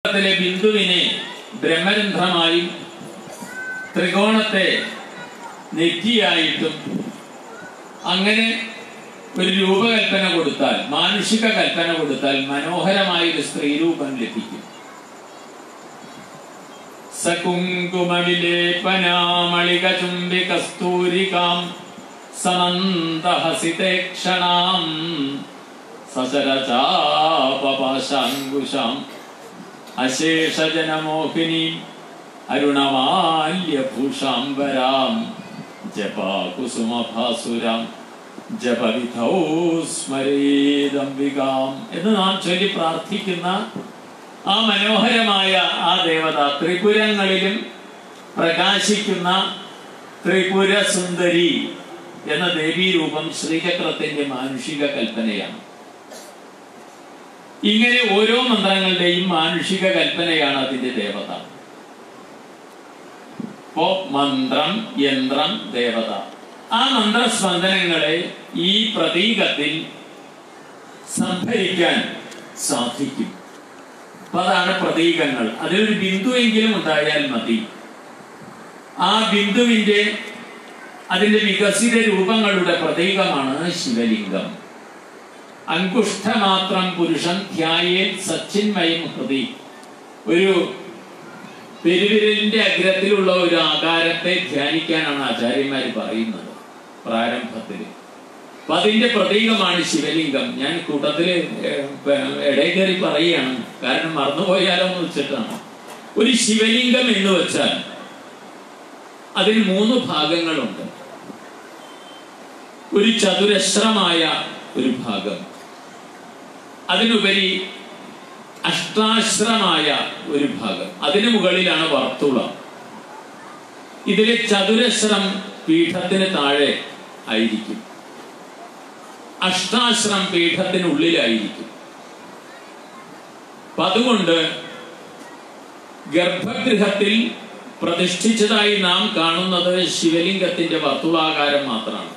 ത്തിലെ ബിന്ദുവിനെ ബ്രഹ്മരന്ധ്രമായും ത്രികോണത്തെ നെറ്റിയായിട്ടും അങ്ങനെ ഒരു രൂപകൽപ്പന കൊടുത്താൽ മാനുഷിക കൽപ്പന കൊടുത്താൽ മനോഹരമായ ഒരു സ്ത്രീരൂപം ലഭിക്കും സകുങ്കുമവിലേപനാമളിക ചുംബി കസ്തൂരികാം സമന്തഹസിതേക്ഷണാം സചരചാപപാശാങ്കുശാം അശേഷജനമോഹിനീം അരുണമാല്യഭൂഷാംബരാം ജപാകുസുമഭാസുരാം ജപവിധൗ സ്മരേദംബികാം എന്ന് നാം ചൊല്ലി പ്രാർത്ഥിക്കുന്ന ആ മനോഹരമായ ആ ദേവത ത്രിപുരങ്ങളിലും പ്രകാശിക്കുന്ന ത്രിപുര സുന്ദരി എന്ന ദേവീരൂപം ശ്രീചക്രത്തിന്റെ മാനുഷിക കൽപ്പനയാണ് ഇങ്ങനെ ഓരോ മന്ത്രങ്ങളുടെയും മാനുഷിക കൽപ്പനയാണ് അതിന്റെ ദേവത ഇപ്പോ മന്ത്രം യന്ത്രം ദേവത ആ മന്ത്രസ്പന്ദനങ്ങളെ ഈ പ്രതീകത്തിൽ സംഭരിക്കാൻ സാധിക്കും അപ്പൊ അതാണ് പ്രതീകങ്ങൾ അതിലൊരു ബിന്ദുവെങ്കിലും ഉണ്ടായാൽ മതി ആ ബിന്ദുവിന്റെ അതിന്റെ വികസിത രൂപങ്ങളുടെ പ്രതീകമാണ് ശിവലിംഗം അങ്കുഷ്ഠമാത്രം പുരുഷൻ ധ്യായേ സച്ചിന്മയം ഹൃദി ഒരു പെരുവിരലിന്റെ അഗ്രത്തിലുള്ള ഒരു ആകാരത്തെ ധ്യാനിക്കാനാണ് ആചാര്യന്മാർ പറയുന്നത് പ്രാരംഭത്തിൽ അപ്പൊ അതിന്റെ പ്രതീകമാണ് ശിവലിംഗം ഞാൻ കൂട്ടത്തില് ഇടയിൽ കയറി പറയുകയാണ് കാരണം മറന്നുപോയാലോ എന്ന് വെച്ചിട്ടാണ് ഒരു ശിവലിംഗം എന്ന് വെച്ചാൽ അതിന് മൂന്ന് ഭാഗങ്ങളുണ്ട് ഒരു ചതുരശ്രമായ ഒരു ഭാഗം അതിനുപരി അഷ്ടാശ്രമായ ഒരു ഭാഗം അതിനു മുകളിലാണ് വർത്തുളം ഇതിലെ ചതുരശ്രം പീഠത്തിന് താഴെ ആയിരിക്കും അഷ്ടാശ്രം പീഠത്തിനുള്ളിലായിരിക്കും അപ്പൊ അതുകൊണ്ട് ഗർഭഗൃഹത്തിൽ പ്രതിഷ്ഠിച്ചതായി നാം കാണുന്നത് ശിവലിംഗത്തിന്റെ വർത്തുളാകാരം മാത്രമാണ്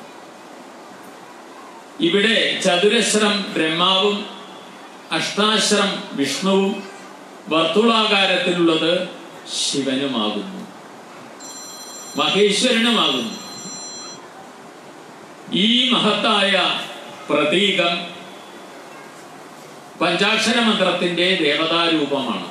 ഇവിടെ ചതുരശ്രം ബ്രഹ്മാവും അഷ്ടാശ്രം വിഷ്ണുവും വർത്തുളാകാരത്തിലുള്ളത് ശിവനുമാകുന്നു മഹേശ്വരനുമാകുന്നു ഈ മഹത്തായ പ്രതീകം പഞ്ചാക്ഷര മന്ത്രത്തിന്റെ ദേവതാരൂപമാണ്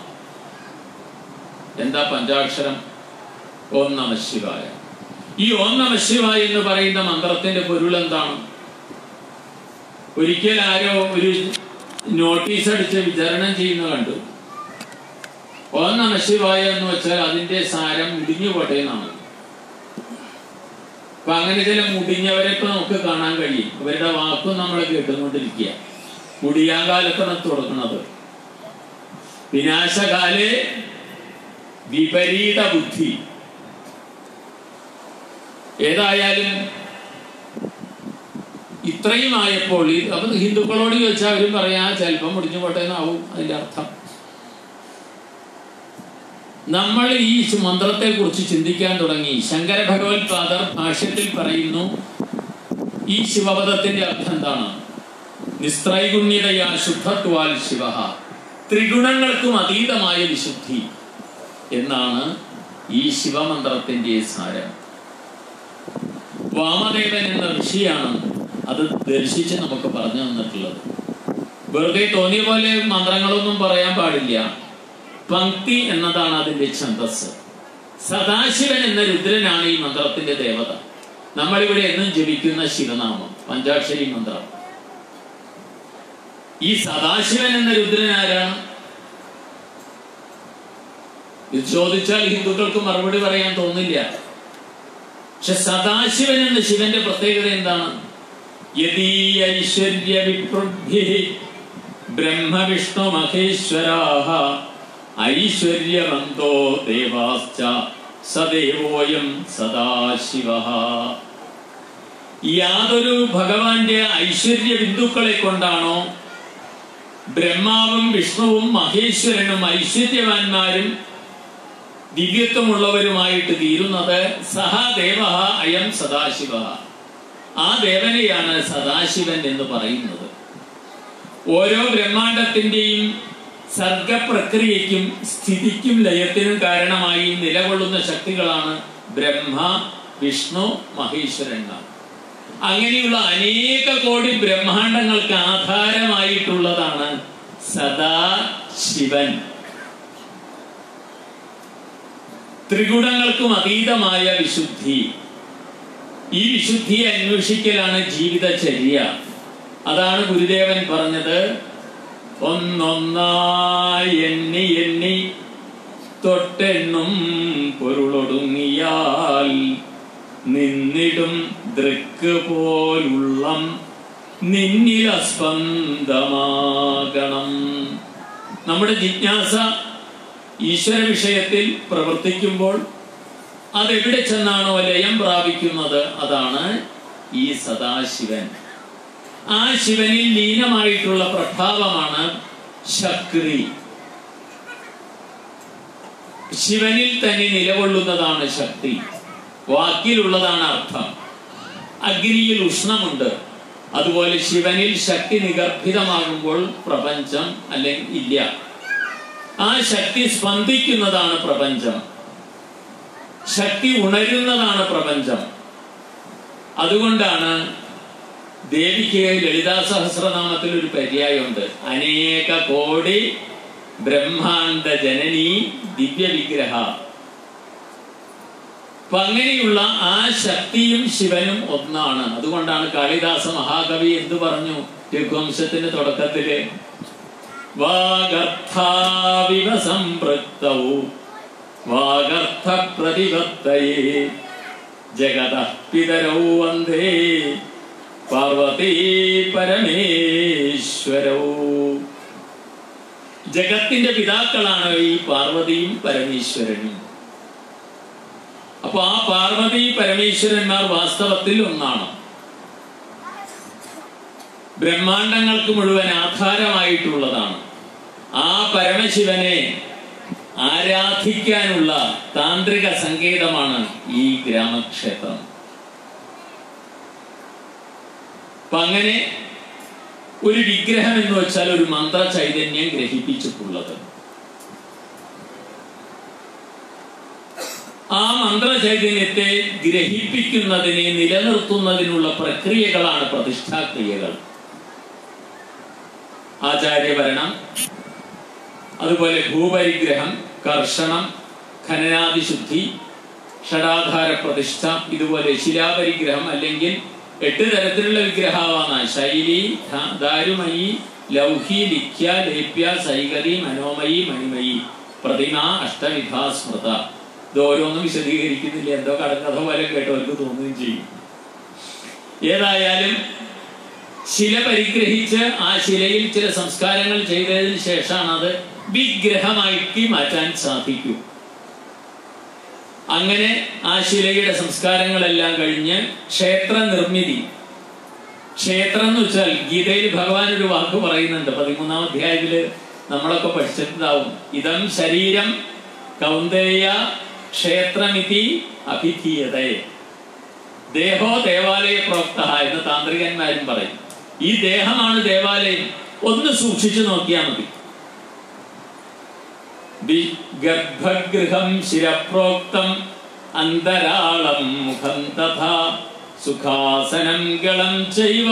എന്താ പഞ്ചാക്ഷരം ഓം നമ ശിവായ ഈ ഓം നമ ശിവായ എന്ന് പറയുന്ന മന്ത്രത്തിന്റെ പൊരുൾ എന്താണ് ഒരിക്കൽ ആരോ ഒരു നോട്ടീസ് അടിച്ച് വിതരണം ചെയ്യുന്ന കണ്ടു ഓം നമ ശിവായ എന്ന് വെച്ചാൽ അതിന്റെ സാരം മുടിഞ്ഞു പോട്ടെ എന്നാണ് അപ്പൊ അങ്ങനെ ചില മുടിഞ്ഞവരെ ഇപ്പൊ നമുക്ക് കാണാൻ കഴിയും അവരുടെ വാക്കും നമ്മൾ കേട്ടുകൊണ്ടിരിക്കുക മുടിയാൻ കാലത്താണ് തുടങ്ങുന്നത് വിനാശകാലെ വിപരീത ബുദ്ധി ഏതായാലും ഇത്രയും ആയപ്പോൾ ഈ- അപ്പൊ ഹിന്ദുക്കളോട് ചോദിച്ചാൽ അവരും പറയാ ചിലപ്പം മുടിഞ്ഞു പോട്ടെ എന്നാവും അതിന്റെ അർത്ഥം നമ്മൾ ഈ മന്ത്രത്തെ കുറിച്ച് ചിന്തിക്കാൻ തുടങ്ങി ശങ്കര ഭഗവത്പാദർ ഭാഷ്യത്തിൽ പറയുന്നു ഈ ശിവപദത്തിന്റെ അർത്ഥം എന്താണ് നിസ്ത്രൈഗുണ്യതയാ ശുദ്ധത്വാൽ ശിവ ത്രിഗുണങ്ങൾക്കും അതീതമായ വിശുദ്ധി എന്നാണ് ഈ ശിവമന്ത്രത്തിന്റെ സാരം വാമദേവൻ എന്ന ഋഷിയാണ് അത് ദർശിച്ച് നമുക്ക് പറഞ്ഞു തന്നിട്ടുള്ളത് വെറുതെ തോന്നിയ പോലെ മന്ത്രങ്ങളൊന്നും പറയാൻ പാടില്ല പങ്ക്തി എന്നതാണ് അതിന്റെ ഛന്തസ് സദാശിവൻ എന്ന രുദ്രനാണ് ഈ മന്ത്രത്തിന്റെ ദേവത നമ്മളിവിടെ എന്നും ജപിക്കുന്ന ശിവനാമം പഞ്ചാക്ഷരി മന്ത്രം ഈ സദാശിവൻ എന്ന രുദ്രൻ ആരാണ് ഇത് ചോദിച്ചാൽ ഹിന്ദുക്കൾക്ക് മറുപടി പറയാൻ തോന്നില്ല പക്ഷെ സദാശിവൻ എന്ന ശിവന്റെ പ്രത്യേകത എന്താണ് യദീയൈശ്വര്യ വിപ്രഭ്യ ബ്രഹ്മവിഷ്ണു മഹേശ്വരാഹ ഐശ്വര്യമന്തോ ദേവാശ്ച സദേവോയം സദാശിവ യാതൊരു ഭഗവാന്റെ ഐശ്വര്യ ബിന്ദുക്കളെ കൊണ്ടാണോ ബ്രഹ്മാവും വിഷ്ണുവും മഹേശ്വരനും ഐശ്വര്യവാന്മാരും ദിവ്യത്വമുള്ളവരുമായിട്ട് തീരുന്നത് സഹ ദേവ അയം സദാശിവ ആ ദേവനെയാണ് സദാശിവൻ എന്ന് പറയുന്നത് ഓരോ ബ്രഹ്മാണ്ടത്തിന്റെയും സർഗപ്രക്രിയയ്ക്കും സ്ഥിതിക്കും ലയത്തിനും കാരണമായി നിലകൊള്ളുന്ന ശക്തികളാണ് ബ്രഹ്മ വിഷ്ണു മഹേശ്വരന്മാർ അങ്ങനെയുള്ള അനേക കോടി ബ്രഹ്മാണ്ടങ്ങൾക്ക് ആധാരമായിട്ടുള്ളതാണ് സദാ ശിവൻ ത്രിഗുണങ്ങൾക്കും അതീതമായ വിശുദ്ധി ഈ വിശുദ്ധിയെ അന്വേഷിക്കലാണ് ജീവിതചര്യ അതാണ് ഗുരുദേവൻ പറഞ്ഞത് ഒന്നൊന്നായി എണ്ണി എണ്ണി തൊട്ടെണ്ണും പൊരുളൊടുങ്ങിയാൽ നിന്നിടും ദൃക്ക് പോലുള്ളം നിന്നിൽ അസ്പന്ദമാകണം നമ്മുടെ ജിജ്ഞാസ ഈശ്വര വിഷയത്തിൽ പ്രവർത്തിക്കുമ്പോൾ അതെവിടെ ചെന്നാണോ ലയം പ്രാപിക്കുന്നത് അതാണ് ഈ സദാശിവൻ ആ ശിവനിൽ ലീനമായിട്ടുള്ള പ്രഭാവമാണ് ശക്രി ശിവനിൽ തന്നെ നിലകൊള്ളുന്നതാണ് ശക്തി വാക്കിലുള്ളതാണ് അർത്ഥം അഗ്നിയിൽ ഉഷ്ണമുണ്ട് അതുപോലെ ശിവനിൽ ശക്തി നിഗർഭിതമാകുമ്പോൾ പ്രപഞ്ചം അല്ലെങ്കിൽ ഇല്ല ആ ശക്തി സ്പന്ദിക്കുന്നതാണ് പ്രപഞ്ചം ശക്തി ഉണരുന്നതാണ് പ്രപഞ്ചം അതുകൊണ്ടാണ് ദേവിക്ക് ലളിതാ സഹസ്രനാമത്തിൽ ഒരു പര്യായമുണ്ട് അനേക കോടി ബ്രഹ്മാണ്ട ജനനി ദിവ്യ വിഗ്രഹ അപ്പൊ അങ്ങനെയുള്ള ആ ശക്തിയും ശിവനും ഒന്നാണ് അതുകൊണ്ടാണ് കാളിദാസ മഹാകവി എന്തു പറഞ്ഞു രഘുവംശത്തിന്റെ തുടക്കത്തില് വാഗർത്ഥാവിവ സംപൃക്തവും വാഗർത്ഥ പ്രതിപത്തയേ ജഗത പിതരൗ വന്ദേ പാർവതീ പരമേശ്വരോ ജഗത്തിന്റെ പിതാക്കളാണ് ഈ പാർവതിയും പരമേശ്വരനും അപ്പൊ ആ പാർവതി പരമേശ്വരന്മാർ വാസ്തവത്തിൽ ഒന്നാണ് ബ്രഹ്മാണ്ടങ്ങൾക്ക് മുഴുവൻ ആധാരമായിട്ടുള്ളതാണ് ആ പരമശിവനെ ആരാധിക്കാനുള്ള താന്ത്രിക സങ്കേതമാണ് ഈ ഗ്രാമക്ഷേത്രം അപ്പൊ അങ്ങനെ ഒരു വിഗ്രഹം എന്ന് വെച്ചാൽ ഒരു മന്ത്ര ചൈതന്യം ഗ്രഹിപ്പിച്ചിട്ടുള്ളത് ആ മന്ത്ര ചൈതന്യത്തെ ഗ്രഹിപ്പിക്കുന്നതിനെ നിലനിർത്തുന്നതിനുള്ള പ്രക്രിയകളാണ് പ്രതിഷ്ഠാക്രിയകൾ ആചാര്യഭരണം അതുപോലെ ഭൂപരിഗ്രഹം കർഷണം ഖനനാദിശുദ്ധി ഷടാധാര പ്രതിഷ്ഠ ഇതുപോലെ ശിലാപരിഗ്രഹം അല്ലെങ്കിൽ എട്ട് തരത്തിലുള്ള വിഗ്രഹമാണ് ശൈലി ധ- ദാരുമയി ലൗഹി ലിഖ്യ ലേപ്യ സൈകരി മനോമയി മണിമയി പ്രതിമ അഷ്ടവിധ സ്മൃത ഇത് ഓരോന്നും വിശദീകരിക്കുന്നില്ല എന്തോ കടക്കഥ പോലെ കേട്ടവർക്ക് തോന്നുകയും ചെയ്യും ഏതായാലും ശില പരിഗ്രഹിച്ച് ആ ശിലയിൽ ചില സംസ്കാരങ്ങൾ ചെയ്തതിന് ശേഷമാണ് അത് വിഗ്രഹമാക്കി മാറ്റാൻ സാധിക്കൂ അങ്ങനെ ആ ശിലയുടെ സംസ്കാരങ്ങളെല്ലാം കഴിഞ്ഞ് ക്ഷേത്ര നിർമ്മിതി ക്ഷേത്രം എന്ന് വെച്ചാൽ ഗീതയിൽ ഭഗവാൻ ഒരു വാക്ക് പറയുന്നുണ്ട് പതിമൂന്നാം അധ്യായത്തില് നമ്മളൊക്കെ പഠിച്ചിട്ടുണ്ടാവും ഇതം ശരീരം കൗന്ദേയ ക്ഷേത്രമിതി അഭിധീയതയെ ദേഹോ ദേവാലയ പ്രോക്ത എന്ന് താന്ത്രികന്മാരും പറയും ഈ ദേഹമാണ് ദേവാലയം ഒന്ന് സൂക്ഷിച്ചു നോക്കിയാൽ മതി വി- ഗർഭഗൃഹം ശിരപ്രോക്തം അന്തരാളം മുഖം തഥാ സുഖാസനം ഗളം ചൈവ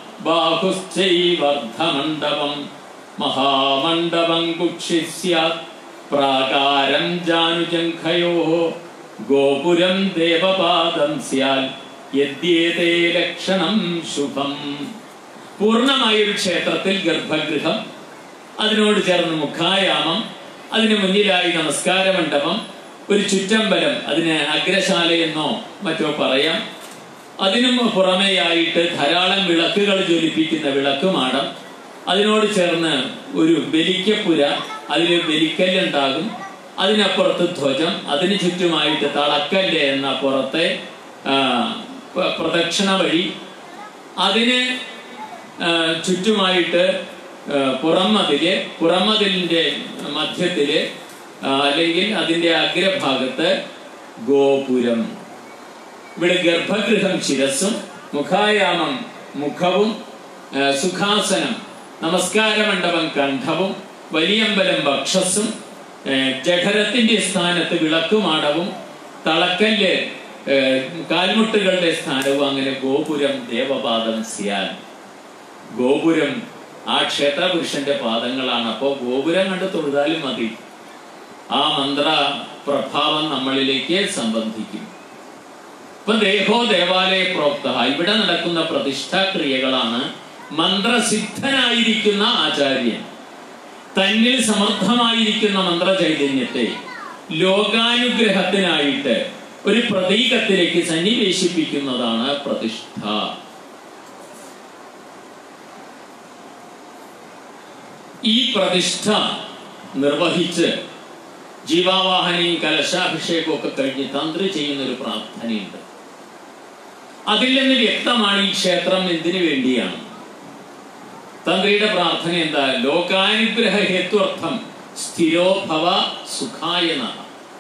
ബാഹുശ്ചൈവർദ്ധമണ്ഡപം മഹാമണ്ഡപം കുക്ഷി സ്യാത് പ്രാകാരം ജാനുജംഘയോ ഗോപുരം ദേവപാദം സ്യാൽ യദ്യേതേ ലക്ഷണം ശുഭം പൂർണ്ണമായ ഒരു ക്ഷേത്രത്തിൽ ഗർഭഗൃഹം അതിനോട് ചേർന്ന് മുഖായാമം അതിന് മുന്നിലായി നമസ്കാര മണ്ഡപം ഒരു ചുറ്റമ്പലം അതിന് അഗ്രശാലയെന്നോ മറ്റോ പറയാം അതിനും പുറമെയായിട്ട് ധാരാളം വിളക്കുകൾ ജ്വലിപ്പിക്കുന്ന വിളക്കുമാടം അതിനോട് ചേർന്ന് ഒരു ബലിക്കപ്പുര അതിൽ ബലിക്കല്ലുണ്ടാകും അതിനപ്പുറത്ത് ധ്വജം അതിന് ചുറ്റുമായിട്ട് തളക്കല്ല് എന്ന പുറത്തെ ആ, പ- പ്രദക്ഷിണ വഴി അതിന് ആ, ചുറ്റുമായിട്ട് ആ, പുറംമതില് പുറംമതിലിന്റെ മധ്യത്തില് ആ, അല്ലെങ്കിൽ അതിന്റെ അഗ്രഭാഗത്ത് ഗോപുരം ഇവിടെ ഗർഭഗൃഹം ശിരസ്സും മുഖായാമം മുഖവും ആ, സുഖാസനം നമസ്കാര മണ്ഡപം കണ്ഠവും വലിയമ്പലം ഭക്ഷസും ഏഹ്, ജഠരത്തിന്റെ സ്ഥാനത്ത് വിളക്കുമാടവും തളക്കല്ല് ഏഹ്, കാൽമുട്ടുകളുടെ സ്ഥാനവും അങ്ങനെ ഗോപുരം ദേവപാദം സിയാൻ ഗോപുരം ആ ക്ഷേത്ര പുരുഷന്റെ പാദങ്ങളാണ് അപ്പോൾ ഗോപുരം കണ്ട് തൊഴുതാലും മതി ആ മന്ത്ര പ്രഭാവം നമ്മളിലേക്ക് സംബന്ധിക്കും ഇപ്പൊ ദേഹോ ദേവാലയ പ്രോക്ത ഇവിടെ നടക്കുന്ന പ്രതിഷ്ഠാക്രിയകളാണ് മന്ത്രസിദ്ധനായിരിക്കുന്ന ആചാര്യൻ തന്നിൽ സമർത്ഥമായിരിക്കുന്ന മന്ത്രചൈതന്യത്തെ ലോകാനുഗ്രഹത്തിനായിട്ട് ഒരു പ്രതീകത്തിലേക്ക് സന്നിവേശിപ്പിക്കുന്നതാണ് പ്രതിഷ്ഠ ഈ പ്രതിഷ്ഠ നിർവഹിച്ച് ജീവാവാഹനയും കലശാഭിഷേകവും ഒക്കെ കഴിഞ്ഞ് തന്ത്രി ചെയ്യുന്ന ഒരു പ്രാർത്ഥനയുണ്ട് അതിൽ നിന്ന് വ്യക്തമാണ് ഈ ക്ഷേത്രം എന്തിനു വേണ്ടിയാണ് തന്ത്രിയുടെ പ്രാർത്ഥന എന്താ ലോകാനുഗ്രഹ ഹേത്വർത്ഥം സ്ഥിരോ ഭവ സുഖായ നമഃ.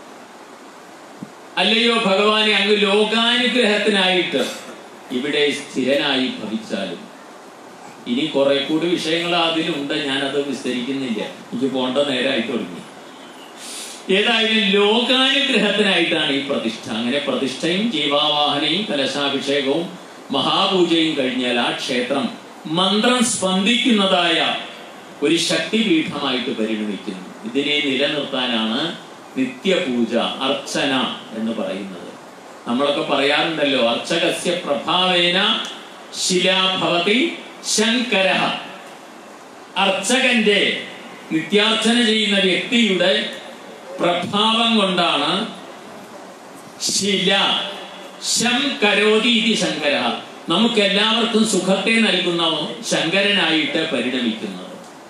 അല്ലയോ ഭഗവാനെ അങ്ങ് ലോകാനുഗ്രഹത്തിനായിട്ട് ഇവിടെ സ്ഥിരനായി ഭവിച്ചാലും ഇനി കുറെ കൂടി വിഷയങ്ങൾ അതിലുണ്ട് ഞാനത് വിസ്തരിക്കുന്നില്ല എനിക്ക് പോണ്ട നേരമായി തുടങ്ങി ഏതായാലും ലോകാനുഗ്രഹത്തിനായിട്ടാണ് ഈ പ്രതിഷ്ഠ അങ്ങനെ പ്രതിഷ്ഠയും ജീവാവാഹനയും കലശാഭിഷേകവും മഹാപൂജയും കഴിഞ്ഞാൽ ആ ക്ഷേത്രം മന്ത്രം സ്പന്ദിക്കുന്നതായ ഒരു ശക്തിപീഠമായിട്ട് പരിണമിക്കുന്നു ഇതിനെ നിലനിർത്താനാണ് നിത്യപൂജ അർച്ചന എന്ന് പറയുന്നത് നമ്മളൊക്കെ പറയാറുണ്ടല്ലോ അർച്ചകസ്യ പ്രഭാവേന ശിലാഭവതി ശങ്കര അർച്ചകന്റെ നിത്യാർച്ചന ചെയ്യുന്ന വ്യക്തിയുടെ പ്രഭാവം കൊണ്ടാണ് ശില ശം കരോതി ഇതി ശങ്കര നമുക്ക് എല്ലാവർക്കും സുഖത്തെ നൽകുന്ന ശങ്കരനായിട്ട് പരിണമിക്കുന്നത്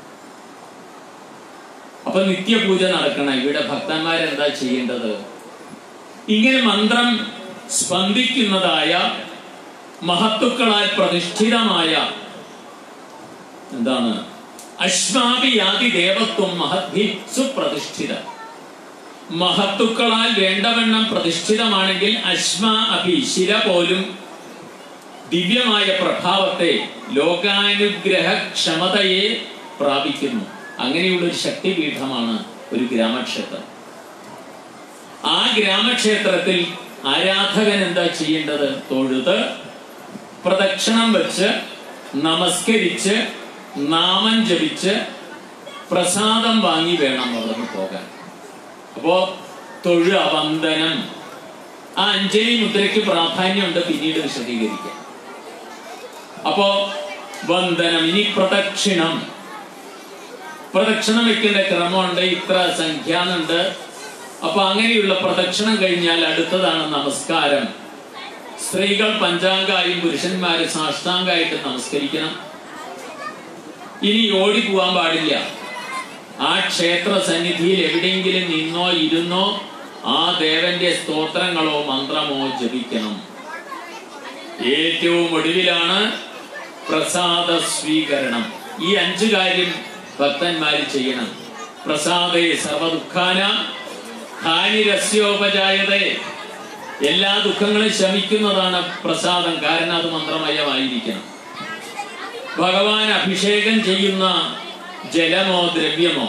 അപ്പൊ നിത്യപൂജ നടക്കണം ഇവിടെ ഭക്തന്മാരെന്താ ചെയ്യേണ്ടത് ഇങ്ങനെ മന്ത്രം സ്പന്ദിക്കുന്നതായ മഹത്തുക്കളാൽ പ്രതിഷ്ഠിതമായ എന്താണ് അശ്മാഭിയാതി ദേവത്വം മഹദ്ഭി സുപ്രതിഷ്ഠിത മഹത്തുക്കളാൽ വേണ്ടവണ്ണം പ്രതിഷ്ഠിതമാണെങ്കിൽ അശ്മ അഭി ശില പോലും ദിവ്യമായ പ്രഭാവത്തെ ലോകാനുഗ്രഹ ക്ഷമതയെ പ്രാപിക്കുന്നു അങ്ങനെയുള്ള ഒരു ശക്തിപീഠമാണ് ഒരു ഗ്രാമക്ഷേത്രം ആ ഗ്രാമക്ഷേത്രത്തിൽ ആരാധകൻ എന്താ ചെയ്യേണ്ടത് തൊഴുത് പ്രദക്ഷിണം വെച്ച് നമസ്കരിച്ച് നാമം ജപിച്ച് പ്രസാദം വാങ്ങി വേണം അവിടുന്ന് പോകാൻ അപ്പോ തൊഴു വന്ദനം ആ അഞ്ജലി മുദ്രയ്ക്ക് പ്രാധാന്യമുണ്ട് പിന്നീട് വിശദീകരിക്കാം അപ്പോ വന്ദനം ഇനി പ്രദക്ഷിണം പ്രദക്ഷിണം വെക്കേണ്ട ക്രമമുണ്ട് ഇത്ര സംഖ്യാന്നുണ്ട് അപ്പൊ അങ്ങനെയുള്ള പ്രദക്ഷിണം കഴിഞ്ഞാൽ അടുത്തതാണ് നമസ്കാരം സ്ത്രീകൾ പഞ്ചാംഗായും പുരുഷന്മാര് സാഷ്ടാംഗായിട്ട് നമസ്കരിക്കണം ഇനി ഓടി പോവാൻ പാടില്ല ആ ക്ഷേത്ര സന്നിധിയിൽ എവിടെയെങ്കിലും നിന്നോ ഇരുന്നോ ആ ദേവന്റെ സ്തോത്രങ്ങളോ മന്ത്രമോ ജപിക്കണം ഏറ്റവും ഒടുവിലാണ് പ്രസാദ സ്വീകരണം ഈ അഞ്ചു കാര്യം ഭക്തന്മാര് ചെയ്യണം പ്രസാദേ സർവദുഃഖാന ഹാനിരസ്യോപജായത എല്ലാ ദുഃഖങ്ങളും ശമിക്കുന്നതാണ് പ്രസാദം കാരണം അത് മന്ത്രമയമായിരിക്കണം ഭഗവാൻ അഭിഷേകം ചെയ്യുന്ന ജലമോ ദ്രവ്യമോ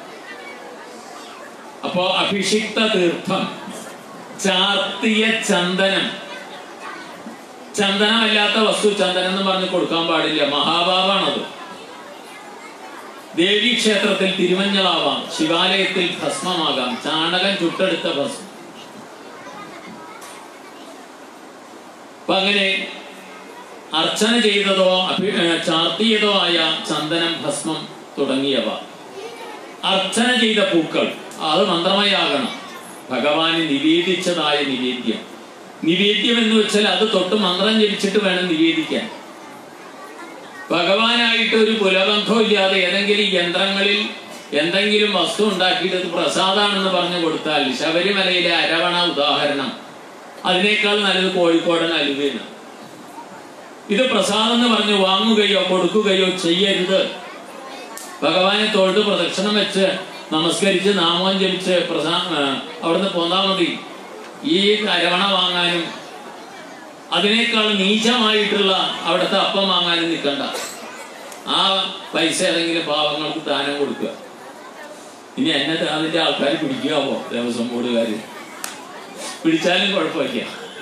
അപ്പോ അഭിഷിക്ത തീർത്ഥം ചാർത്തിയ ചന്ദനം ചന്ദനമല്ലാത്ത വസ്തു ചന്ദനം എന്ന് പറഞ്ഞ് കൊടുക്കാൻ പാടില്ല മഹാഭാവാണത് ദേവീ ക്ഷേത്രത്തിൽ തിരുമഞ്ഞളാവാം ശിവാലയത്തിൽ ഭസ്മമാകാം ചാണകം ചുട്ടെടുത്ത ഭസ്മം അപ്പൊ അങ്ങനെ അർച്ചന ചെയ്തതോ അഭി ഏർ ചാർത്തിയതോ ആയ ചന്ദനം ഭസ്മം തുടങ്ങിയവ അർച്ചന ചെയ്ത പൂക്കൾ അത് മന്ത്രമയാകണം ഭഗവാന് നിവേദിച്ചതായ നിവേദ്യം നിവേദ്യം എന്ന് വെച്ചാൽ അത് തൊട്ട് മന്ത്രം ജപിച്ചിട്ട് വേണം നിവേദിക്കാൻ ഭഗവാനായിട്ട് ഒരു കുലബന്ധവും ഇല്ലാതെ ഏതെങ്കിലും യന്ത്രങ്ങളിൽ എന്തെങ്കിലും വസ്തു ഉണ്ടാക്കിയിട്ട് ഇത് പ്രസാദാണെന്ന് പറഞ്ഞു കൊടുത്താൽ ശബരിമലയിലെ അരവണ ഉദാഹരണം അതിനേക്കാൾ നല്ലത് കോഴിക്കോടൻ അലുവയാണ് ഇത് പ്രസാദം എന്ന് പറഞ്ഞ് വാങ്ങുകയോ കൊടുക്കുകയോ ചെയ്യരുത് ഭഗവാനെ തൊഴുത് പ്രദക്ഷിണം വെച്ച് നമസ്കരിച്ച് നാമം ജപിച്ച് പ്രസാ ആ, അവിടുന്ന് പോന്നാ മതി ഈ അരവണ വാങ്ങാനും അതിനേക്കാൾ നീചമായിട്ടുള്ള അവിടുത്തെ അപ്പം വാങ്ങാനും നിൽക്കണ്ട ആ പൈസ ഏതെങ്കിലും പാവങ്ങൾക്ക് ദാനം കൊടുക്കുക ഇനി എന്നെ അതിന്റെ ആൾക്കാർ പിടിക്കാവോ ദേവസ്വം ബോർഡുകാർ പിടിച്ചാലും കുഴപ്പമില്ല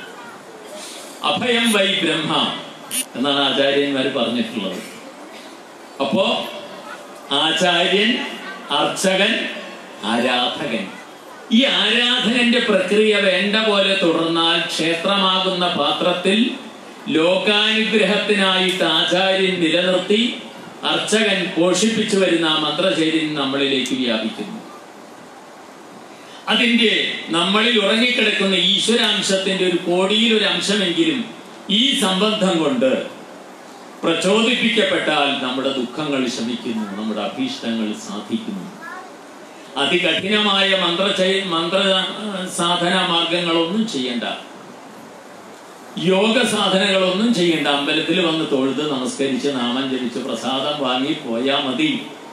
അഭയം വൈ ബ്രഹ്മ എന്നാണ് ആചാര്യന്മാർ പറഞ്ഞിട്ടുള്ളത് അപ്പോ ആചാര്യൻ അർച്ചകൻ ആരാധകൻ ഈ ആരാധകന്റെ പ്രക്രിയ വേണ്ട പോലെ തുടർന്നാൽ ക്ഷേത്രമാകുന്ന പാത്രത്തിൽ ലോകാനുഗ്രഹത്തിനായിട്ട് ആചാര്യൻ നിലനിർത്തി അർച്ചകൻ പോഷിപ്പിച്ചു വരുന്ന ആ മന്ത്രചൈര്യം നമ്മളിലേക്ക് വ്യാപിക്കുന്നു അതിന്റെ നമ്മളിൽ ഉറങ്ങിക്കിടക്കുന്ന ഈശ്വരാംശത്തിന്റെ ഒരു കോടിയിൽ ഒരു അംശമെങ്കിലും ഈ സംബന്ധം കൊണ്ട് പ്രചോദിപ്പിക്കപ്പെട്ടാൽ നമ്മുടെ ദുഃഖങ്ങൾ ശമിക്കുന്നു നമ്മുടെ അഭീഷ്ടങ്ങൾ സാധിക്കുന്നു അതികഠിനമായ മന്ത്ര മന്ത്ര സാധന മാർഗങ്ങളൊന്നും ചെയ്യണ്ട യോഗ സാധനങ്ങളൊന്നും ചെയ്യണ്ട അമ്പലത്തിൽ വന്ന് തൊഴുത് നമസ്കരിച്ച് നാമം ജപിച്ച് പ്രസാദം വാങ്ങി പോയാ മതി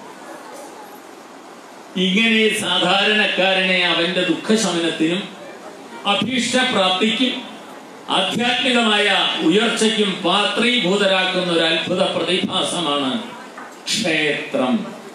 ഇങ്ങനെ സാധാരണക്കാരനെ അവന്റെ ദുഃഖശമനത്തിനും അഭീഷ്ടപ്രാപ്തിക്കും ആധ്യാത്മികമായ ഉയർച്ചയ്ക്കും പാത്രീഭൂതരാക്കുന്ന ഒരു അത്ഭുത പ്രതിഭാസമാണ് ക്ഷേത്രം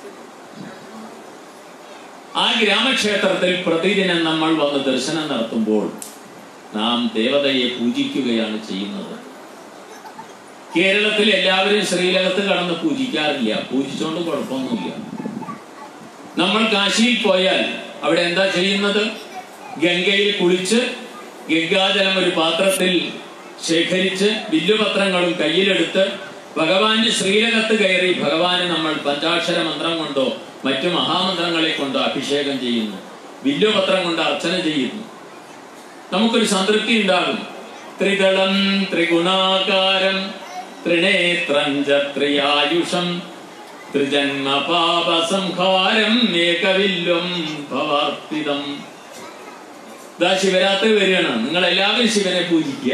ആ ഗ്രാമക്ഷേത്രത്തിൽ പ്രതിദിനം നമ്മൾ വന്ന് ദർശനം നടത്തുമ്പോൾ നാം ദേവതയെ പൂജിക്കുകയാണ് ചെയ്യുന്നത് കേരളത്തിൽ എല്ലാവരും ശ്രീലകത്ത് കടന്ന് പൂജിക്കാറില്ല പൂജിച്ചോണ്ട് കുഴപ്പമൊന്നുമില്ല നമ്മൾ കാശിയിൽ പോയാൽ അവിടെ എന്താ ചെയ്യുന്നത് ഗംഗയിൽ കുളിച്ച് ഗംഗാജലം ഒരു പാത്രത്തിൽ ശേഖരിച്ച് വില്ലുപത്രങ്ങളും കയ്യിലെടുത്ത് ഭഗവാന്റെ ശ്രീലകത്ത് കയറി ഭഗവാന് നമ്മൾ പഞ്ചാക്ഷര മന്ത്രം കൊണ്ടോ മറ്റു മഹാമന്ത്രങ്ങളെ കൊണ്ടോ അഭിഷേകം ചെയ്യുന്നു വില്ലുപത്രം കൊണ്ട് അർച്ചന ചെയ്യുന്നു നമുക്കൊരു സംതൃപ്തി ഉണ്ടാകും ത്രിദളം ത്രിഗുണാകാരം ത്രിനേത്രം ച ത്രിയായുഷം ത്രിജന്മ പാപ സംഹാരം ഏകവില്വം ഭവാർപ്പിതം ഇതാ ശിവരാത്രി വരികയാണ് നിങ്ങൾ എല്ലാവരും ശിവനെ പൂജിക്കുക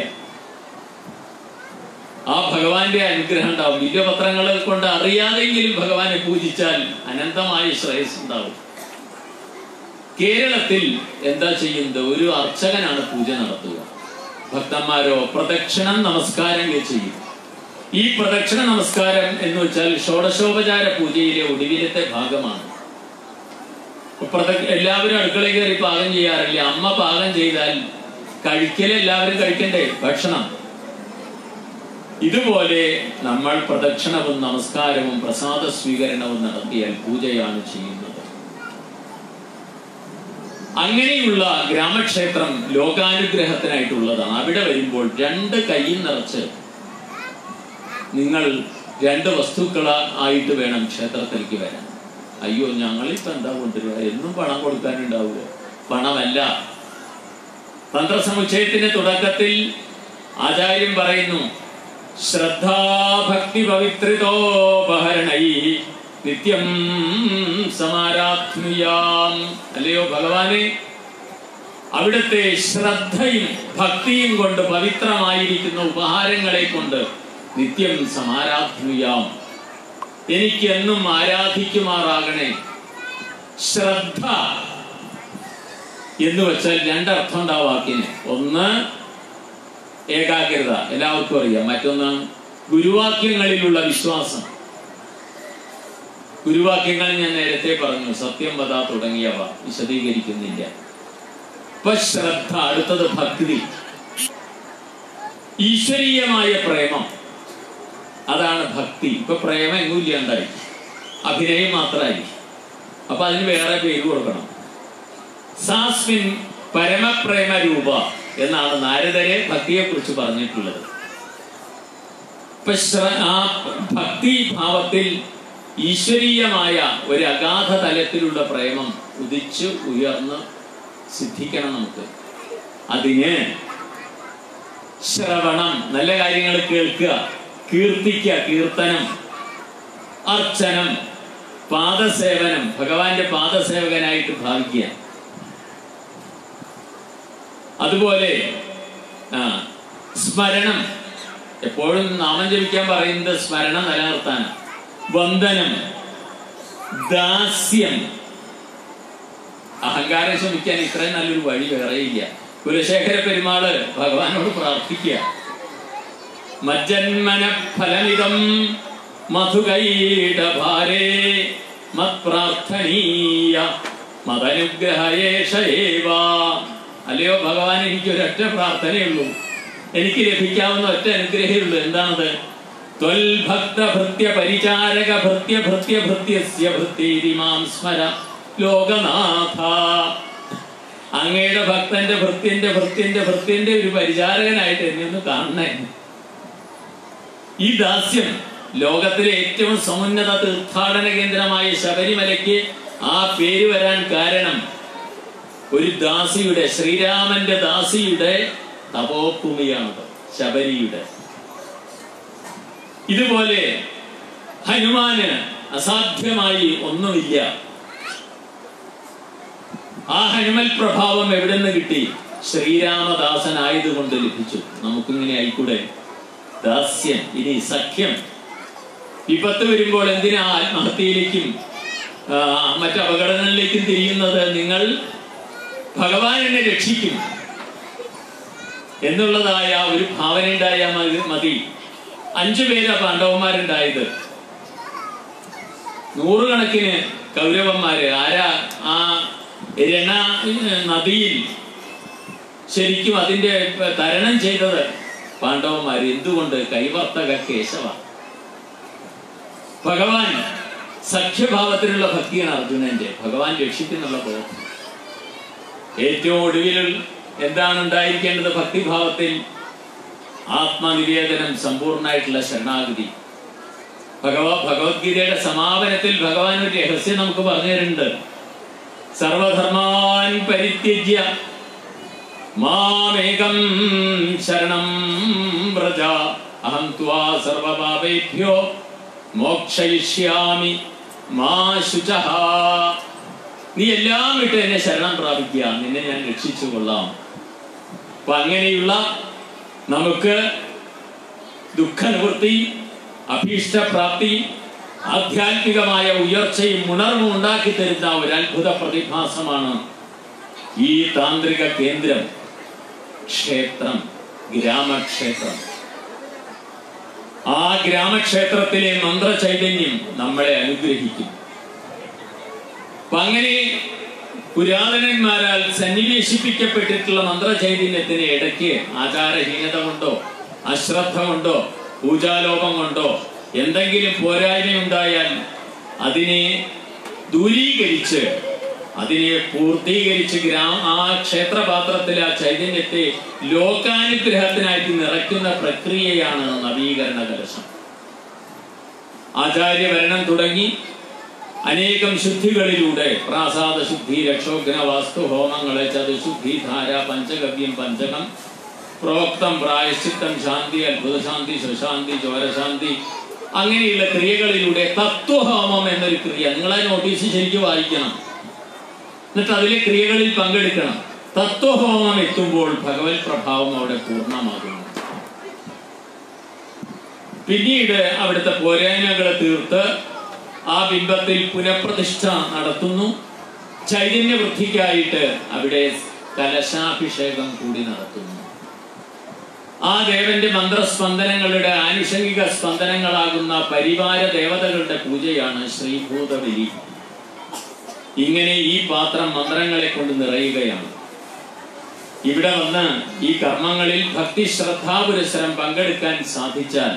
ആ ഭഗവാന്റെ അനുഗ്രഹം ഉണ്ടാവും വില്യപത്രങ്ങൾ കൊണ്ട് അറിയാതെങ്കിലും ഭഗവാനെ പൂജിച്ചാൽ അനന്തമായ ശ്രേയസ് ഉണ്ടാവും കേരളത്തിൽ എന്താ ചെയ്യുന്നത് ഒരു അർച്ചകനാണ് പൂജ നടത്തുക ഭക്തന്മാരോ പ്രദക്ഷിണം നമസ്കാരം ചെയ്യും ഈ പ്രദക്ഷിണ നമസ്കാരം എന്ന് വെച്ചാൽ ഷോഡശോപചാര പൂജയിലെ ഒടുവിലത്തെ ഭാഗമാണ് പ്രദ- എല്ലാവരും അടുക്കളയിൽ കയറി പാകം ചെയ്യാറില്ല അമ്മ പാകം ചെയ്താൽ കഴിക്കൽ എല്ലാവരും കഴിക്കണ്ടേ ഭക്ഷണം ഇതുപോലെ നമ്മൾ പ്രദക്ഷിണവും നമസ്കാരവും പ്രസാദ സ്വീകരണവും നടത്തിയാൽ പൂജയാണ് ചെയ്യുന്നത് അങ്ങനെയുള്ള ഗ്രാമക്ഷേത്രം ലോകാനുഗ്രഹത്തിനായിട്ടുള്ളതാണ് അവിടെ വരുമ്പോൾ രണ്ട് കൈയും നിറച്ച് നിങ്ങൾ രണ്ട് വസ്തുക്കള ആയിട്ട് വേണം ക്ഷേത്രത്തിലേക്ക് വരാൻ അയ്യോ ഞങ്ങളിപ്പോ എന്താ കൊണ്ടുവരിക എന്നും പണം കൊടുക്കാനുണ്ടാവുക പണമല്ല തന്ത്രസമുച്ചയത്തിന്റെ തുടക്കത്തിൽ ആചാര്യൻ പറയുന്നു ശ്രദ്ധാഭക്തി പവിത്രിതോപഹരണൈ നിത്യം സമാരാധ്നുയാം അല്ലയോ ഭഗവാനെ അവിടുത്തെ ശ്രദ്ധയും ഭക്തിയും കൊണ്ട് പവിത്രമായിരിക്കുന്ന ഉപഹാരങ്ങളെ കൊണ്ട് നിത്യം സമാരാധ്നുയാം എനിക്ക് എന്നും ആരാധിക്കുമാറാകണേ ശ്രദ്ധ എന്ന് വെച്ചാൽ രണ്ടർത്ഥം ഉണ്ടാവും വാക്കിന് ഒന്ന് ഏകാഗ്രത എല്ലാവർക്കും അറിയാം മറ്റൊന്ന് ഗുരുവാക്യങ്ങളിലുള്ള വിശ്വാസം ഗുരുവാക്യങ്ങൾ ഞാൻ നേരത്തെ പറഞ്ഞു സത്യം വധ തുടങ്ങിയവ വിശദീകരിക്കുന്നില്ല ഇപ്പൊ ശ്രദ്ധ അടുത്തത് ഭക്തി ഈശ്വരീയമായ പ്രേമം അതാണ് ഭക്തി ഇപ്പൊ പ്രേമം എങ്ങും ഇല്ലാണ്ടായി അഭിനയം മാത്രമായി അപ്പൊ അതിന് വേറെ പേര് കൊടുക്കണം സാസ്മിൻ പരമപ്രേമ രൂപ എന്നാണ് നാരദരെ ഭക്തിയെ കുറിച്ച് പറഞ്ഞിട്ടുള്ളത് ഇപ്പൊ ശ്ര- ആ ഭക്തി ഭാവത്തിൽ ഈശ്വരീയമായ ഒരു അഗാധ തലത്തിലുള്ള പ്രേമം ഉദിച്ച് ഉയർന്ന് സിദ്ധിക്കണം നമുക്ക് അതിന് ശ്രവണം നല്ല കാര്യങ്ങൾ കേൾക്കുക കീർത്തിക്കുക കീർത്തനം അർച്ചനം പാദസേവനം ഭഗവാന്റെ പാദസേവകനായിട്ട് ഭാവിക്കുക അതുപോലെ ആ സ്മരണം എപ്പോഴും നാമം ജപിക്കാൻ പറയുന്നത് സ്മരണം നിലനിർത്താൻ വന്ദനം ദാസ്യം അഹങ്കാരം ശമിക്കാൻ ഇത്രയും നല്ലൊരു വഴി വേറെയില്ല കുലശേഖര പെരുമാള് ഭഗവാനോട് പ്രാർത്ഥിക്കുക മജ്ജന്മന ഫലമിതം മധുകൈടഭാരേ മത്പ്രാർത്ഥനീയ മതനുഗ്രഹയേഷയേവ അല്ലയോ ഭഗവാൻ എനിക്ക് ഒരൊറ്റ പ്രാർത്ഥനയുള്ളൂ എനിക്ക് ലഭിക്കാവുന്ന ഒറ്റ അനുഗ്രഹമേ ഉള്ളൂ എന്താണത് ത്വൽഭക്ത ഭൃത്യ പരിചാരക ഭൃത്യ ഭൃത്യ ഭൃത്യസ്യ ഭൃത്യമാം സ്മര ലോകനാഥ അങ്ങയുടെ ഭക്തന്റെ ഭൃത്യന്റെ ഭൃത്യന്റെ ഭൃത്യന്റെ ഒരു പരിചാരകനായിട്ട് എന്നെ ഒന്ന് കാണണേ ഈ ദാസ്യം ലോകത്തിലെ ഏറ്റവും സമുന്നത തീർത്ഥാടന കേന്ദ്രമായ ശബരിമലയ്ക്ക് ആ പേര് വരാൻ കാരണം ഒരു ദാസിയുടെ ശ്രീരാമന്റെ ദാസിയുടെ തപോഭൂമിയാണത് ശബരിയുടെ ഇതുപോലെ ഹനുമാന് അസാധ്യമായി ഒന്നുമില്ല ആ ഹനുമൽ പ്രഭാവം എവിടെ നിന്ന് കിട്ടി ശ്രീരാമദാസനായതുകൊണ്ട് ലഭിച്ചു നമുക്കിങ്ങനെ ആയിക്കൂടെ ദാസ്യം ഇനി സഖ്യം വിപത്ത് വരുമ്പോൾ എന്തിനാ ആത്മഹത്യയിലേക്കും ആ, മറ്റ് അപകടങ്ങളിലേക്കും തിരിയുന്നത് നിങ്ങൾ ഭഗവാൻ എന്നെ രക്ഷിക്കും എന്നുള്ളതായ ഒരു ഭാവന ഉണ്ടായാൽ മതി- മതി അഞ്ചു പേരാ പാണ്ഡവന്മാരുണ്ടായത് നൂറുകണക്കിന് കൗരവന്മാര് ആരാ ആ രണ നദിയിൽ ശരിക്കും അതിന്റെ തരണം ചെയ്തത് പാണ്ഡവന്മാര് എന്തുകൊണ്ട് കൈവർത്തക കേശവ ഭഗവാൻ സഖ്യഭാവത്തിലുള്ള ഭക്തിയാണ് അർജുനന്റെ ഭഗവാൻ രക്ഷിക്കുന്നുള്ള ബോധം ഏറ്റവും ഒടുവിൽ എന്താണ് ഉണ്ടായിരിക്കേണ്ടത് ഭക്തിഭാവത്തിൽ ആത്മനിവേദനം സമ്പൂർണ്ണമായിട്ടുള്ള ശരണാഗതി ഭഗവ ഭഗവത്ഗീതയുടെ സമാപനത്തിൽ ഭഗവാൻ ഒരു രഹസ്യം നമുക്ക് പറഞ്ഞു തരുന്നുണ്ട് സർവധർമാൻ പരിത്യജ്യ മാമേകം ശരണം വ്രജ അഹം ത്വാ സർവപാപേഭ്യോ മോക്ഷയിഷ്യാമി മാ ശുചഃ നീ എല്ലാം വിട്ട് എന്നെ ശരണം പ്രാപിക്കുക നിന്നെ ഞാൻ രക്ഷിച്ചു കൊള്ളാം അപ്പൊ അങ്ങനെയുള്ള നമുക്ക് ദുഃഖനിവൃത്തി അഭീഷ്ടപ്രാപ്തി ആധ്യാത്മികമായ ഉയർച്ചയും ഉണർവും ഉണ്ടാക്കി തരുന്ന ഒരു അത്ഭുത പ്രതിഭാസമാണ് ഈ താന്ത്രിക കേന്ദ്രം ക്ഷേത്രം ഗ്രാമക്ഷേത്രം ആ ഗ്രാമക്ഷേത്രത്തിലെ മന്ത്രചൈതന്യം നമ്മളെ അനുഗ്രഹിക്കും അപ്പൊ അങ്ങനെ പുരാതനന്മാരാൽ സന്നിവേശിപ്പിക്കപ്പെട്ടിട്ടുള്ള മന്ത്രചൈതന്യത്തിന് ഇടയ്ക്ക് ആചാരഹീനത കൊണ്ടോ അശ്രദ്ധ കൊണ്ടോ പൂജാലോപം കൊണ്ടോ എന്തെങ്കിലും പോരായ്മയുണ്ടായാൽ അതിനെ ദൂരീകരിച്ച് അതിനെ പൂർത്തീകരിച്ച് ഗ്രാമ ആ ക്ഷേത്രപാത്രത്തിൽ ആ ചൈതന്യത്തെ ലോകാനുഗ്രഹത്തിനായിട്ട് നിറയ്ക്കുന്ന പ്രക്രിയയാണ് നവീകരണ കലശം ആചാര്യഭരണം തുടങ്ങി അനേകം ശുദ്ധികളിലൂടെ പ്രാസാദ ശുദ്ധി രക്ഷോഘ്ന വാസ്തു ഹോമങ്ങളെ ചതുശുദ്ധി ധാര പഞ്ചഗവ്യം പഞ്ചകം പ്രോക്തം പ്രായശ്ചിത്തം ശാന്തി അത്ഭുതശാന്തി ശശാന്തി ചോരശാന്തി അങ്ങനെയുള്ള ക്രിയകളിലൂടെ തത്വഹോമം എന്നൊരു ക്രിയ നിങ്ങളെ നോട്ടീസ് ശരിക്കും വായിക്കണം എന്നിട്ട് അതിലെ ക്രിയകളിൽ പങ്കെടുക്കണം തത്വഹോമം എത്തുമ്പോൾ ഭഗവത് പ്രഭാവം അവിടെ പൂർണ്ണമാകുന്നു പിന്നീട് അവിടുത്തെ പോരായ്മകളെ തീർത്ത് ആ ബിംബത്തിൽ പുനഃപ്രതിഷ്ഠ നടത്തുന്നു ചൈതന്യ വൃദ്ധിക്കായിട്ട് അവിടെ കലശാഭിഷേകം കൂടി നടത്തുന്നു ആ ദേവന്റെ മന്ത്രസ്പന്ദനങ്ങളുടെ ആനുഷംഗിക സ്പന്ദനങ്ങളാകുന്ന പരിവാര ദേവതകളുടെ പൂജയാണ് ശ്രീഭൂതബലി ഇങ്ങനെ ഈ പാത്രം മന്ത്രങ്ങളെ കൊണ്ട് നിറയുകയാണ് ഇവിടെ വന്ന് ഈ കർമ്മങ്ങളിൽ ഭക്തി ശ്രദ്ധാപുരസരം പങ്കെടുക്കാൻ സാധിച്ചാൽ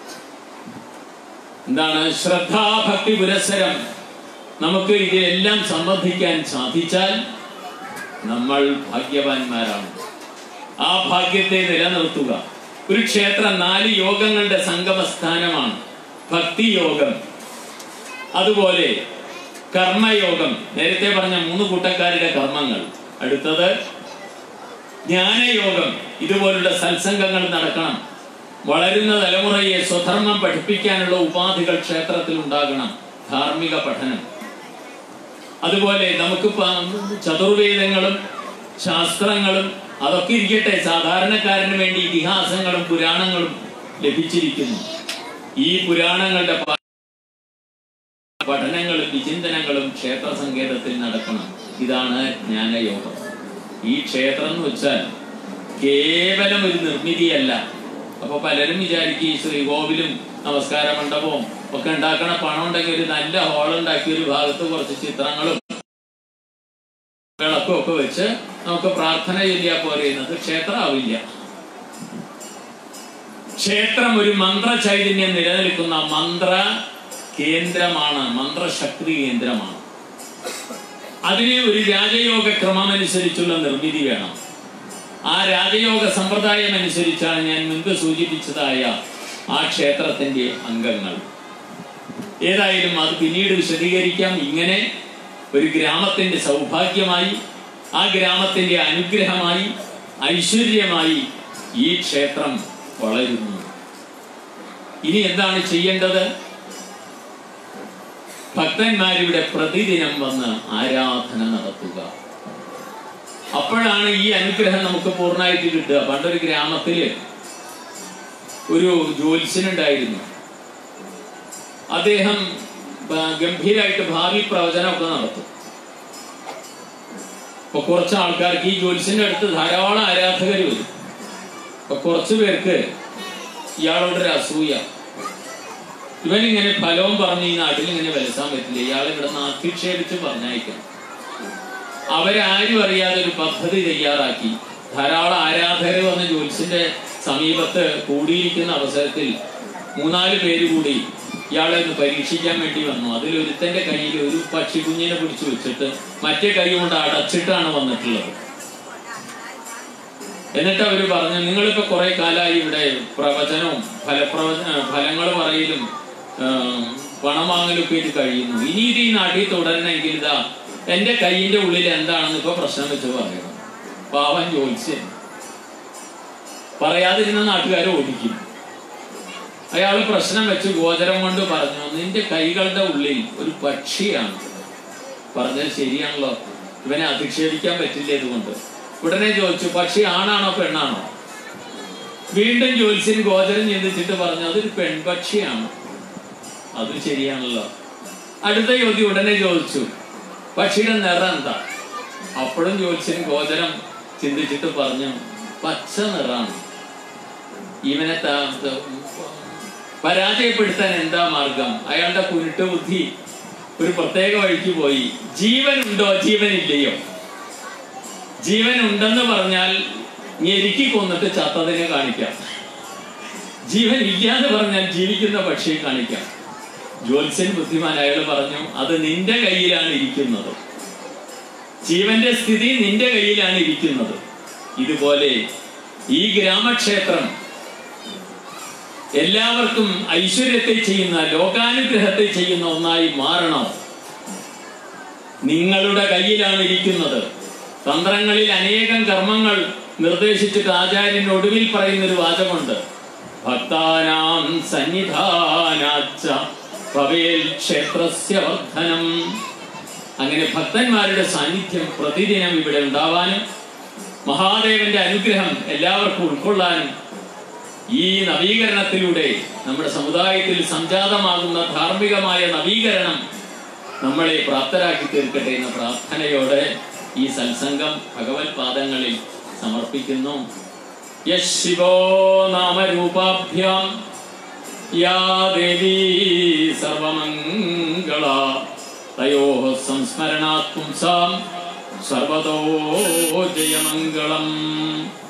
എന്താണ് ശ്രദ്ധാഭക്തി പുരസരം നമുക്ക് ഇതിലെല്ലാം സംബന്ധിക്കാൻ സാധിച്ചാൽ നമ്മൾ ഭാഗ്യവാന്മാരാണ് ആ ഭാഗ്യത്തെ നിലനിർത്തുക ഒരു ക്ഷേത്രം നാല് യോഗങ്ങളുടെ സംഗമസ്ഥാനമാണ് ഭക്തിയോഗം അതുപോലെ കർമ്മയോഗം നേരത്തെ പറഞ്ഞ മൂന്ന് കൂട്ടക്കാരുടെ കർമ്മങ്ങൾ അടുത്തത് ജ്ഞാനയോഗം ഇതുപോലുള്ള സത്സംഗങ്ങൾ നടക്കണം വളരുന്ന തലമുറയെ സ്വധർമ്മം പഠിപ്പിക്കാനുള്ള ഉപാധികൾ ക്ഷേത്രത്തിൽ ഉണ്ടാകണം ധാർമ്മിക പഠനം അതുപോലെ നമുക്ക് പ- ചതുർവേദങ്ങളും ശാസ്ത്രങ്ങളും അതൊക്കെ ഇരിക്കട്ടെ സാധാരണക്കാരന് വേണ്ടി ഇതിഹാസങ്ങളും പുരാണങ്ങളും ലഭിച്ചിരിക്കുന്നു ഈ പുരാണങ്ങളുടെ പ- പഠനങ്ങളും വിചിന്തനങ്ങളും ക്ഷേത്ര സങ്കേതത്തിൽ നടക്കണം ഇതാണ് ജ്ഞാനയോഗം ഈ ക്ഷേത്രം എന്ന് വെച്ചാൽ കേവലം ഒരു നിർമ്മിതിയല്ല അപ്പൊ പലരും വിചാരിക്കും ഈ ശ്രീകോവിലും നമസ്കാര മണ്ഡപവും ഒക്കെ ഉണ്ടാക്കണ പണം ഉണ്ടെങ്കിൽ ഒരു നല്ല ഹാൾ ഉണ്ടാക്കി ഒരു ഭാഗത്ത് കുറച്ച് ചിത്രങ്ങളും വിളക്കും ഒക്കെ വെച്ച് നമുക്ക് പ്രാർത്ഥന ചൊല്ലിയാൽ പോരെയുന്നത് ക്ഷേത്രമാവില്ല ക്ഷേത്രം ഒരു മന്ത്ര ചൈതന്യം നിലനിൽക്കുന്ന മന്ത്ര കേന്ദ്രമാണ് മന്ത്രശക്തി കേന്ദ്രമാണ് അതിന് ഒരു രാജയോഗ ക്രമമനുസരിച്ചുള്ള നിർമ്മിതി വേണം ആ രാജയോഗ സമ്പ്രദായം അനുസരിച്ചാണ് ഞാൻ മുൻപ് സൂചിപ്പിച്ചതായ ആ ക്ഷേത്രത്തിന്റെ അംഗങ്ങൾ ഏതായാലും അത് പിന്നീട് വിശദീകരിക്കാം ഇങ്ങനെ ഒരു ഗ്രാമത്തിന്റെ സൗഭാഗ്യമായി ആ ഗ്രാമത്തിന്റെ അനുഗ്രഹമായി ഐശ്വര്യമായി ഈ ക്ഷേത്രം വളരുന്നു ഇനി എന്താണ് ചെയ്യേണ്ടത് ഭക്തന്മാരിവിടെ പ്രതിദിനം വന്ന് ആരാധന നടത്തുക അപ്പോഴാണ് ഈ അനുഗ്രഹം നമുക്ക് പൂർണ്ണമായിട്ട് കിട്ടുക പണ്ടൊരു ഗ്രാമത്തില് ഒരു ജ്യോത്സ്യനുണ്ടായിരുന്നു അദ്ദേഹം ബ- ഗംഭീരായിട്ട് ഭാവി പ്രവചനമൊക്കെ നടത്തും അപ്പൊ കുറച്ച് ആൾക്കാർക്ക് ഈ ജ്യോത്സ്യന്റെ അടുത്ത് ധാരാളം ആരാധകർ വരും അപ്പൊ കുറച്ചു പേർക്ക് ഇയാളോടൊരു അസൂയ ഇവൻ ഇങ്ങനെ ഫലവും പറഞ്ഞ് ഈ നാട്ടിൽ ഇങ്ങനെ വലസാൻ പറ്റില്ല ഇയാളെ ഇവിടെ നിന്ന് അധിക്ഷേപിച്ച് പറഞ്ഞയക്കണം അവരാരും അറിയാതെ ഒരു പദ്ധതി തയ്യാറാക്കി ധാരാളം ആരാധകർ വന്ന് ജ്യോത്സ്യന്റെ സമീപത്ത് കൂടിയിരിക്കുന്ന അവസരത്തിൽ മൂന്നാല് പേര് കൂടി ഇയാളെ ഒന്ന് പരീക്ഷിക്കാൻ വേണ്ടി വന്നു അതിൽ ഒരുത്തന്റെ കയ്യിൽ ഒരു പക്ഷിക്കുഞ്ഞിനെ പിടിച്ചു വെച്ചിട്ട് മറ്റേ കൈ കൊണ്ട് അടച്ചിട്ടാണ് വന്നിട്ടുള്ളത് എന്നിട്ട് അവര് പറഞ്ഞു നിങ്ങളിപ്പോ കുറെ കാലമായി ഇവിടെ പ്രവചനവും ഫലപ്രവചന ഫലങ്ങൾ പറയലും ആ, പണം വാങ്ങലും ഒക്കെ ഇത് കഴിയുന്നു ഇനി ഇത് ഈ നാട്ടിൽ തുടരണമെങ്കിൽ ഇതാ എന്റെ കൈയിന്റെ ഉള്ളിൽ എന്താണെന്ന് ഇപ്പൊ പ്രശ്നം വെച്ച് പറയണം പാവൻ ജോത്സ്യൻ പറയാതിരുന്ന നാട്ടുകാരെ ഓടിക്കും അയാൾ പ്രശ്നം വെച്ച് ഗോചരം കൊണ്ട് പറഞ്ഞു നിന്റെ കൈകളുടെ ഉള്ളിൽ ഒരു പക്ഷിയാണ് പറഞ്ഞത് ശരിയാണല്ലോ ഇവനെ അധിക്ഷേപിക്കാൻ പറ്റില്ല ഇതുകൊണ്ട് ഉടനെ ചോദിച്ചു പക്ഷി ആണാണോ പെണ്ണാണോ വീണ്ടും ജ്യോത്സ്യൻ ഗോചരം ചിന്തിച്ചിട്ട് പറഞ്ഞു അതൊരു പെൺപക്ഷിയാണ് അത് ശരിയാണല്ലോ അടുത്ത ചോദ്യം ഉടനെ ചോദിച്ചു പക്ഷിയുടെ നിറം എന്താ അപ്പോഴും ജ്യോത്സ്യൻ ഗോചരം ചിന്തിച്ചിട്ട് പറഞ്ഞു പച്ച നിറാണ് ഇവനെ ത- ത- പരാജയപ്പെടുത്താൻ എന്താ മാർഗം അയാളുടെ കുരുട്ട് ബുദ്ധി ഒരു പ്രത്യേക വഴിക്ക് പോയി ജീവനുണ്ടോ ജീവനില്ലയോ ജീവൻ ഉണ്ടെന്ന് പറഞ്ഞാൽ ഞെരുക്കി കൊന്നിട്ട് ചത്തതിനെ കാണിക്കാം ജീവൻ ഇല്ലാന്ന് പറഞ്ഞാൽ ജീവിക്കുന്ന പക്ഷിയെ കാണിക്കാം ജ്യോത്സ്യൻ ബുദ്ധിമാൻ അയാൾ പറഞ്ഞു അത് നിന്റെ കയ്യിലാണ് ഇരിക്കുന്നത് ജീവന്റെ സ്ഥിതി നിന്റെ കയ്യിലാണ് ഇരിക്കുന്നത് ഇതുപോലെ ഈ ഗ്രാമക്ഷേത്രം എല്ലാവർക്കും ഐശ്വര്യത്തെ ചെയ്യുന്ന ലോകാനുഗ്രഹത്തെ ചെയ്യുന്ന ഒന്നായി മാറണം നിങ്ങളുടെ കയ്യിലാണ് ഇരിക്കുന്നത് തന്ത്രങ്ങളിൽ അനേകം കർമ്മങ്ങൾ നിർദ്ദേശിച്ചിട്ട് ആചാര്യൻ ഒടുവിൽ പറയുന്ന ഒരു വാചകമുണ്ട് ഭക്താനാം സന്നിധാനാച്ച ഭവേൽ ക്ഷേത്രസ്യ വർദ്ധനം അങ്ങനെ ഭക്തന്മാരുടെ സാന്നിധ്യം പ്രതിദിനം ഇവിടെ ഉണ്ടാവാനും മഹാദേവന്റെ അനുഗ്രഹം എല്ലാവർക്കും ഉൾക്കൊള്ളാനും ഈ നവീകരണത്തിലൂടെ നമ്മുടെ സമുദായത്തിൽ സംജാതമാകുന്ന ധാർമ്മികമായ നവീകരണം നമ്മളെ പ്രാപ്തരാക്കി തീർക്കട്ടെ എന്ന പ്രാർത്ഥനയോടെ ഈ സത്സംഗം ഭഗവത് പാദങ്ങളിൽ സമർപ്പിക്കുന്നു യശ് ശിവോ നാമരൂപാഭ്യാം യാ ദേവീ സർവമംഗള തയോ സംസ്മരണാത് പുംസാം സർവതോ ജയമംഗളം